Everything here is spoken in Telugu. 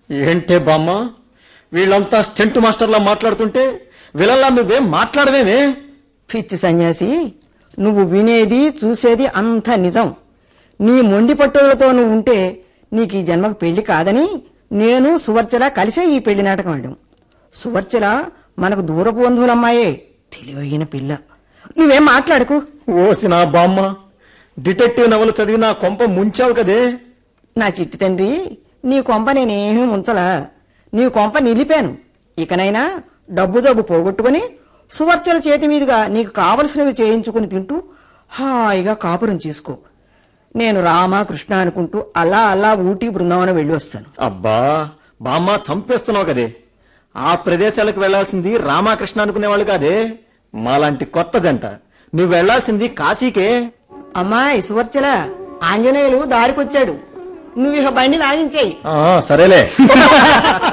ఏంటే బామ్మ వీళ్ళంతా స్టెంట్ మాస్టర్లా మాట్లాడుతుంటే వీళ్ళల్లా నువ్వేం మాట్లాడవేమే పిచ్చి సన్యాసి నువ్వు వినేది చూసేది అంతా నిజం నీ మొండి పట్టుదలతో నువ్వు ఉంటే నీకు ఈ జన్మకు పెళ్లి కాదని నేను సువర్చల కలిసే ఈ పెళ్లి నాటకం ఆడాం సువర్చల మనకు దూరపు బంధువులమ్మాయే తెలివైన పిల్ల నువ్వేం మాట్లాడకు ఓసిన బామ్మ డిటెక్టివ్ నవలు చదివి నా కొంప ముంచావు కదే నా చిట్టి తండ్రి నీ కొంప నేనేమీ ఉంచలా నీ కొంప నిలిపాను ఇకనైనా డబ్బు జబ్బు పోగొట్టుకుని సువర్చల చేతి మీదుగా నీకు కావలసినవి చేయించుకుని తింటూ హాయిగా కాపురం చేసుకో నేను రామ కృష్ణ అనుకుంటూ అలా అలా ఊటీ బృందావనం వెళ్ళి వస్తాను అబ్బా బామ్మ చంపేస్తున్నావు కదే ఆ ప్రదేశాలకు వెళ్లాల్సింది రామకృష్ణ అనుకునేవాళ్ళు కాదే మాలాంటి కొత్త జంట నువ్వు వెళ్లాల్సింది కాశీకే అమ్మాయి సువర్చల ఆంజనేయులు దారికొచ్చాడు నువ్వు ఇక బండి లాగించేయి ఆ, సరేలే